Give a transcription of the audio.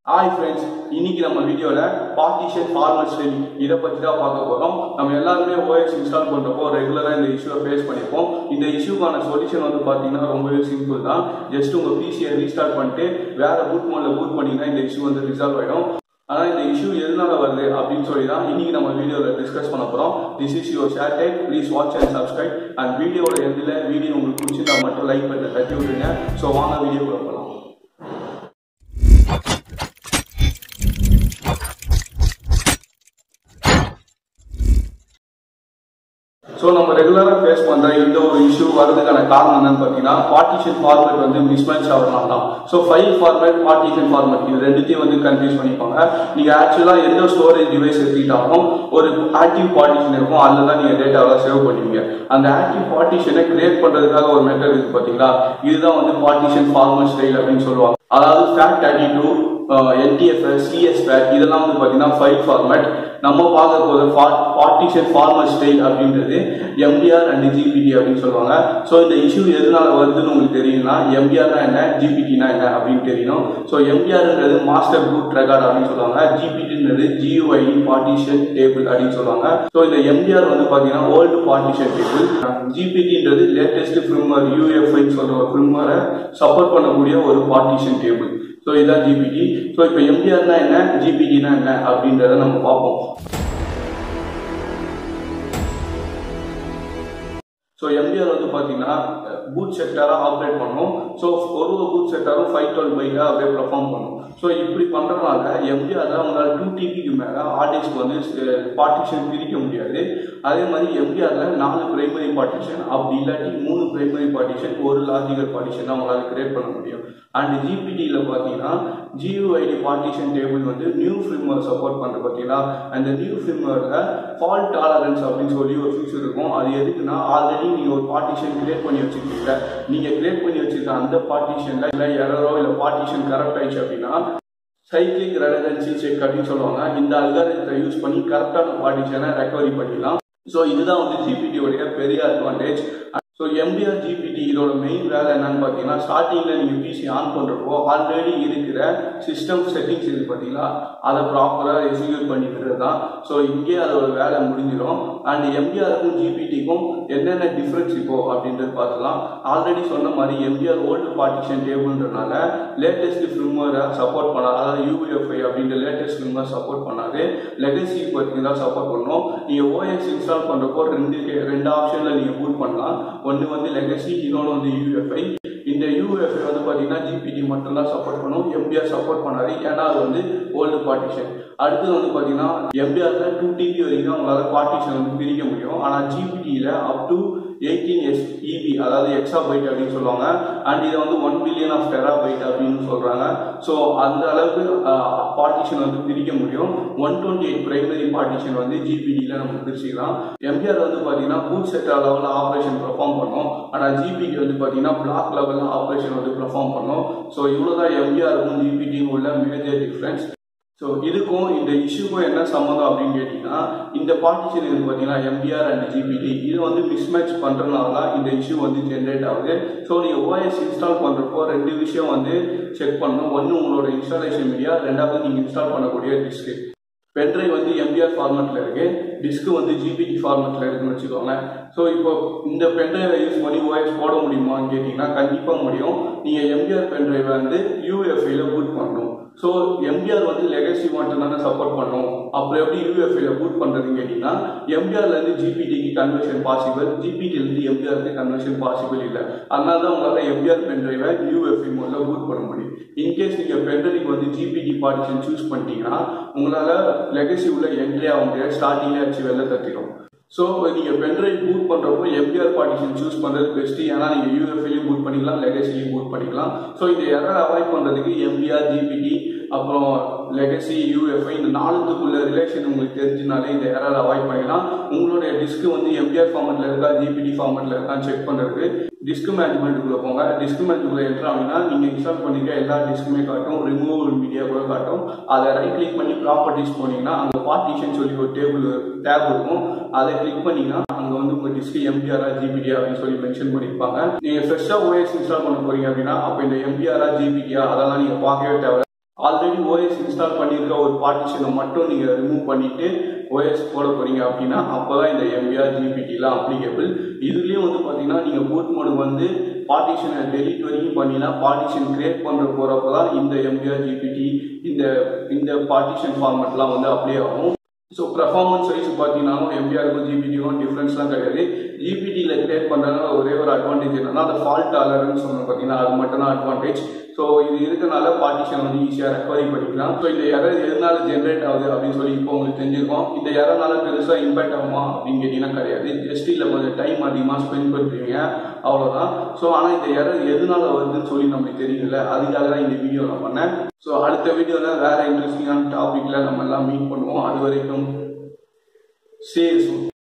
hi friends இன்னைக்கு நம்ம வீடியோவில் பார்ட்டிஷன் ஃபார்மட் ஸ்டைல் இதை பற்றி தான் பார்க்க போகிறோம் நம்ம எல்லாருமே ஓஎஸ் இன்ஸ்டால் பண்ணுறப்போ ரெகுலராக இந்த இஷ்யூவை ஃபேஸ் பண்ணிப்போம் இந்த இஷ்யூக்கான சொல்யூஷன் வந்து பார்த்தீங்கன்னா ரொம்பவே சிம்பிள் தான் ஜஸ்ட் உங்கள் பிசியை ரீஸ்டார்ட் பண்ணிட்டு வேற பூட் மோடில் பூட் பண்ணிங்கன்னா இந்த இஷ்யூ வந்து ரிசால்வ் ஆகிடும் ஆனால் இந்த இஷ்யூ எதனால வருது அப்படின்னு சொல்லி தான் இன்னைக்கு நம்ம வீடியோவில் டிஸ்கஸ் பண்ண போகிறோம் this is your share type please watch and subscribe and வீடியோட எண்டில் வீடியோ உங்களுக்கு பிடிச்சிருந்தா மட்டும் லைக் பண்ணி தட்டி விட்டுருங்க ஸோ வாங்க வீடியோக்குள்ள போகலாம் ஸோ நம்ம ரெகுலராக ஃபேஸ் பண்ணுற இந்த ஒரு இஷ்யூ வரதுக்கான காரணம் என்னன்னு பார்த்தீங்கன்னா பார்ட்டிஷன் ஃபார்மேட் வந்து மிஸ்மேட்ச் ஆகிறனால தான் so file format partition format இது ரெண்டுத்தையும் வந்து கன்ஃபியூஸ் பண்ணிப்பாங்க நீங்கள் ஆக்சுவலாக எந்த ஸ்டோரேஜ் டிவைஸ் எடுத்துக்கிட்டாலும் ஒரு ஆக்டிவ் பார்ட்டிஷன் இருக்கும் அதில் தான் நீங்கள் டேட்டாவை சேவ் பண்ணுவீங்க அந்த ஆக்டிவ் பார்ட்டிஷனை கிரியேட் பண்ணுறதுக்காக ஒரு மெத்தட் இருக்குது பார்த்தீங்களா இதுதான் வந்து பார்ட்டிஷன் ஃபார்மேட் ஸ்டைல் அப்படின்னு சொல்லுவாங்க அதாவது ஃபேக்ட் தேர்ட்டி டூ என்டிஎஃப்எஸ் சிஎஸ்பேக் இதெல்லாம் வந்து பார்த்தீங்கன்னா ஃபைல் ஃபார்மேட் நம்ம பார்க்க போகிற பார்ட்டிஷன் ஃபார்மட் ஸ்டைல் அப்படின்றது எம்டிஆர் அண்ட் ஜிபிடி அப்படின்னு சொல்லுவாங்க ஸோ இந்த இஷ்யூ எதனால வருதுன்னு உங்களுக்கு தெரியும்னா எம்டிஆர்னா என்ன ஜிபிடினா என்ன அப்படின்னு தெரியணும் ஸோ எம்டிஆர்ன்றது மாஸ்டர் ரூட் ரெக்கார்ட் அப்படின்னு சொல்லுவாங்க ஜிபிடின்றது ஜியூஐடி பார்ட்டிஷன் டேபிள் அப்படின்னு சொல்லுவாங்க ஸோ இந்த எம்டிஆர் வந்து பார்த்தீங்கன்னா ஓல்டு பார்ட்டிஷன் டேபிள் ஜிபிடின்றது லேட்டஸ்ட் ஃபில்மர் யூஎஃப்ஐன்னு சொல்ற ஒரு ஃபில்மரை சப்போர்ட் பண்ணக்கூடிய ஒரு பார்ட்டிஷன் டேபிள் ஸோ இதான் ஜிபிடி ஸோ இப்போ எம்டிஆர்னா என்ன ஜிபிடினா என்ன அப்படின்றத நம்ம பார்ப்போம் ஸோ எம்டிஆர் வந்து பார்த்தீங்கன்னா பூட் செக்டராக ஆப்ரேட் பண்ணும் ஸோ ஒரு ஒரு பூட் செக்டரும் ஃபைவ் டுவெல் பைக்காக அப்படியே பெர்ஃபார்ம் பண்ணும் ஸோ இப்படி பண்ணுறதுனால எம்டிஆரில் உங்களால் டூ டிபிக்கு மேலே ஆர்டிஸ்க்கு வந்து பார்ட்டிஷன் பிரிக்க முடியாது அதே மாதிரி எம்டிஆரில் நாலு பிரைமரி பார்ட்டிஷன் அப்படி இல்லாட்டி மூணு பிரைமரி பார்ட்டிஷன் ஒரு லாஜிக்கல் பார்ட்டிஷன் தான் உங்களால் கிரியேட் பண்ண முடியும் அண்ட் ஜிபிடியில் பார்த்தீங்கன்னா ஜியூஐடி பார்ட்டிஷன் டேபிள் வந்து நியூ ஃபில்மர் சப்போர்ட் பண்ணுற பார்த்தீங்களா அந்த நியூ ஃபில்மரில் ஃபால்ட் டாலரன்ஸ் அப்படின்னு சொல்லி ஒரு ஃபீச்சர் இருக்கும் அது எதுக்குன்னா ஆல்ரெடி நீங்கள் ஒரு பார்ட்டிஷன் கிரியேட் பண்ணி வச்சுருக்கீங்க நீங்கள் கிரியேட் பண்ணி வச்சிருக்க அந்த பார்ட்டிஷனில் இல்லை எரரோ இல்லை பார்ட்டிஷன் கரெக்ட் ஆயிடுச்சு அப்படின்னா சைக்கிளிங் ரெடன்சி செக் அப்படின்னு சொல்லுவாங்க இந்த அல்காரத்தை யூஸ் பண்ணி கரெக்டான பார்ட்டிஷனை ரெக்கவரி பண்ணிடலாம் ஸோ இதுதான் வந்து ஜிபிடியோடைய பெரிய அட்வான்டேஜ் ஸோ எம்டிஆர் ஜிபிடி இதோட மெயின் வேலை என்னன்னு பார்த்தீங்கன்னா ஸ்டார்டிங்கில் நீங்கள் பிசி ஆன் பண்ணுறப்போ ஆல்ரெடி இருக்கிற சிஸ்டம் செட்டிங்ஸ் இருக்குது பார்த்தீங்களா அதை ப்ராப்பராக எக்ஸிக்யூட் பண்ணிக்கிறது தான் ஸோ இங்கே அதோட வேலை முடிஞ்சிடும் அண்ட் எம்டிஆருக்கும் ஜிபிடிக்கும் என்னென்ன டிஃப்ரென்ஸ் இப்போ அப்படின்றது பார்த்துலாம் ஆல்ரெடி சொன்ன மாதிரி எம்டிஆர் ஓல்டு பார்ட்டிஷன் டேபிள்ன்றனால லேட்டஸ்ட் ஃபில்மரை சப்போர்ட் பண்ணாது அதாவது யூபிஎஃப்ஐ அப்படின்ற லேட்டஸ்ட் ஃபில்மர் சப்போர்ட் பண்ணாது லெகசி பார்த்தீங்கன்னா சப்போர்ட் பண்ணணும் நீங்கள் ஓஎஸ் இன்ஸ்டால் பண்ணுறப்போ ரெண்டு ரெண்டு ஆப்ஷனில் நீங்கள் பூட் பண்ணலாம் ஒன்று வந்து லெகசி இன்னொன்று வந்து யூஎஃப்ஐ இந்த யூஎஃப்ஐ வந்து பார்த்தீங்கன்னா ஜிபிடி மட்டும்தான் சப்போர்ட் பண்ணும் எம்பிஆர் சப்போர்ட் பண்ணாது ஏன்னா அது வந்து ஓல்டு பார்ட்டிஷன் அடுத்தது வந்து பார்த்தீங்கன்னா எம்பிஆரில் டூ டிபி வரைக்கும் தான் உங்களால் பார்ட்டிஷன் வந்து பிரிக்க முடியும் ஆனால் ஜிபிடியில் up to eighteen S EB அதாவது எக்ஸா பைட் அப்படின்னு சொல்லுவாங்க அண்ட் இதை வந்து one billion of terabyte அப்படின்னு சொல்கிறாங்க ஸோ அந்த அளவுக்கு பார்ட்டிஷன் வந்து பிரிக்க முடியும் one twenty eight primary partition வந்து ஜிபிடியில் நம்ம பிரிச்சுக்கலாம் எம்ஜிஆர் வந்து பார்த்தீங்கன்னா பூட் செக்டர் லெவலில் ஆப்ரேஷன் பெர்ஃபார்ம் பண்ணோம் ஆனால் ஜிபிடி வந்து பார்த்தீங்கன்னா பிளாக் லெவலில் ஆப்ரேஷன் வந்து பெர்ஃபார்ம் பண்ணோம் ஸோ இவ்வளோ தான் எம்ஜிஆருக்கும் ஜிபிடியும் உள்ள மேஜர் டிஃப்ரென்ஸ் ஸோ இதுக்கும் இந்த இஷ்யூக்கும் என்ன சம்மந்தம் அப்படின்னு கேட்டிங்கன்னா இந்த பார்ட்டிஷன் இது பார்த்தீங்கன்னா எம்டிஆர் அண்ட் ஜிபிடி இது வந்து மிஸ்மேட்ச் பண்ணுறதுனால தான் இந்த இஷ்யூ வந்து ஜென்ரேட் ஆகுது ஸோ நீங்கள் ஓஎஸ் இன்ஸ்டால் பண்ணுறப்போ ரெண்டு விஷயம் வந்து செக் பண்ணணும் ஒன்று உங்களோட இன்ஸ்டாலேஷன் மீடியா ரெண்டாவது நீங்கள் இன்ஸ்டால் பண்ணக்கூடிய டிஸ்க்கு பென்ட்ரைவ் வந்து எம்பிஆர் ஃபார்மேட்டில் இருக்கு டிஸ்க்கு வந்து ஜிபிடி ஃபார்மேட்டில் இருக்குன்னு வச்சுக்கோங்க ஸோ இப்போ இந்த பென்ட்ரைவை யூஸ் பண்ணி ஓஎஸ் போட முடியுமான்னு கேட்டிங்கன்னா கண்டிப்பாக முடியும் நீங்கள் எம்பிஆர் பென்ட்ரைவை வந்து யூஎஃப்ஐல பூட் பண்ணணும் ஸோ எம்பிஆர் வந்து லெகசி மட்டும் தானே சப்போர்ட் பண்ணும் அப்புறம் எப்படி யூஎஃப்ஐல பூட் பண்ணுறதுன்னு கேட்டிங்கன்னா எம்பிஆர்லேருந்து ஜிபிடிக்கு கன்வர்ஷன் பாசிபிள் ஜிபிடிலேருந்து எம்பிஆருக்கு கன்வர்ஷன் பாசிபிள் இல்லை அதனால தான் உங்களால் எம்பிஆர் பென்ட்ரைவை யூஎஃப்ஐ மோடில் பூட் பண்ண முடியும் இன்கேஸ் நீங்கள் பென்ட்ரைவ் வந்து ஜிபிடி பார்ட்டிஷன் சூஸ் பண்ணிட்டீங்கன்னா உங்களால் லெகசி உள்ள என்ட்ரி ஆக முடியாது ஸ்டார்டிங்லேயே வச்சு வெளில தட்டிடும் ஸோ நீங்கள் பென்ட்ரைவ் பூட் பண்ணுறப்போ எம்பிஆர் பார்ட்டிஷன் சூஸ் பண்ணுறது பெஸ்ட்டு ஏன்னா நீங்கள் யூஎஃப்ஐலையும் பூட் பண்ணிக்கலாம் லெகசிலையும் பூட் பண்ணிக்கலாம் ஸோ இந்த எரர் அவாய்ட் பண்ணுறதுக்கு எம்பிஆர் ஜிபிடி அப்புறம் லெகசி யூஎஃப்ஐ இந்த நாலுத்துக்குள்ள ரிலேஷன் உங்களுக்கு தெரிஞ்சுனாலே இந்த எரர் அவாய்ட் பண்ணிக்கலாம் உங்களுடைய டிஸ்க் வந்து எம்பிஆர் ஃபார்மெட்டில் இருக்கா ஜிபிடி ஃபார்மெட்டில் இருக்கான்னு செக் பண்ணுறதுக்கு டிஸ்க் மேனேஜ்மெண்ட்டுக்குள்ளே போங்க டிஸ்க் மேனேஜ்மெண்ட்டுக்குள்ளே என்ட்ரு ஆகினா நீங்கள் இன்ஸ்டால் பண்ணிக்க எல்லா டிஸ்க்குமே காட்டும் ரிமூவல் மீடியா கூட காட்டும் அதை ரைட் கிளிக் பண்ணி ப்ராப்பர்ட்டிஸ் போனீங்கன்னா அங்கே பார்ட்டிஷன் சொல்லி ஒரு டேபிள் டேப் இருக்கும் அதை கிளிக் பண்ணீங்கன்னா அங்கே வந்து உங்கள் டிஸ்க் எம்பிஆரா ஜிபிடியா அப்படின்னு சொல்லி மென்ஷன் பண்ணியிருப்பாங்க நீங்கள் ஃப்ரெஷ்ஷாக ஓஎஸ் இன்ஸ்டால் பண்ண போறீங்க அப்படின்னா அப்போ இந்த எம்பிஆரா ஜிபிடியா அதெல்லாம் நீங்கள் பார்க்கவே தேவை ஆல்ரெடி ஓஎஸ் இன்ஸ்டால் பண்ணியிருக்க ஒரு பார்ட்டிஷனை மட்டும் நீங்கள் ரிமூவ் பண்ணிட்டு ஓஎஸ் போட போறீங்க அப்படின்னா அப்போதான் இந்த எம்பிஆர் ஜிபிடிலாம் அப்ளிகபிள் இதுலேயும் வந்து பார்த்தீங்கன்னா நீங்கள் பூட் மோடு வந்து பார்ட்டிஷனை டெலிட் வரைக்கும் பண்ணினா பார்ட்டிஷன் கிரியேட் பண்ணுற போகிறப்ப தான் இந்த எம்பிஆர் ஜிபிடி இந்த இந்த பார்ட்டிஷன் ஃபார்மேட்லாம் வந்து அப்ளை ஆகும் ஸோ பர்ஃபார்மன்ஸ் வைஸ் பார்த்தீங்கன்னா எம்பிஆருக்கும் ஜிபிடிக்கும் டிஃப்ரென்ஸ்லாம் கிடையாது ஜிபிடியில் கிரியேட் பண்ணுறதுனால ஒரே ஒரு அட்வான்டேஜ் என்னன்னா அந்த ஃபால்ட் டாலர்னு சொன்னோம் பார்த்தீங்கன்னா அது மட்டும் தான் அட்வான்டேஜ் ஸோ இது இருக்கனால பார்ட்டிஷன் வந்து ஈஸியாக ரெக்கவரி பண்ணிக்கலாம் ஸோ இந்த எரர் எதனால ஜென்ரேட் ஆகுது அப்படின்னு சொல்லி இப்போ உங்களுக்கு தெரிஞ்சிருக்கோம் இந்த எரர்னால பெருசாக இம்பாக்ட் ஆகுமா அப்படின்னு கேட்டிங்கன்னா கிடையாது ஜஸ்ட் இல்லை கொஞ்சம் டைம் அதிகமாக ஸ்பெண்ட் பண்ணுறீங்க அவ்வளோதான் ஸோ ஆனால் இந்த எரர் எதனால வருதுன்னு சொல்லி நமக்கு தெரியல அதுக்காக தான் இந்த வீடியோ நான் பண்ணேன் ஸோ அடுத்த வீடியோவில் வேற இன்ட்ரெஸ்டிங்கான டாப்பிக்கில் நம்ம எல்லாம் மீட் பண்ணுவோம் அது வரைக்கும் சேஸ்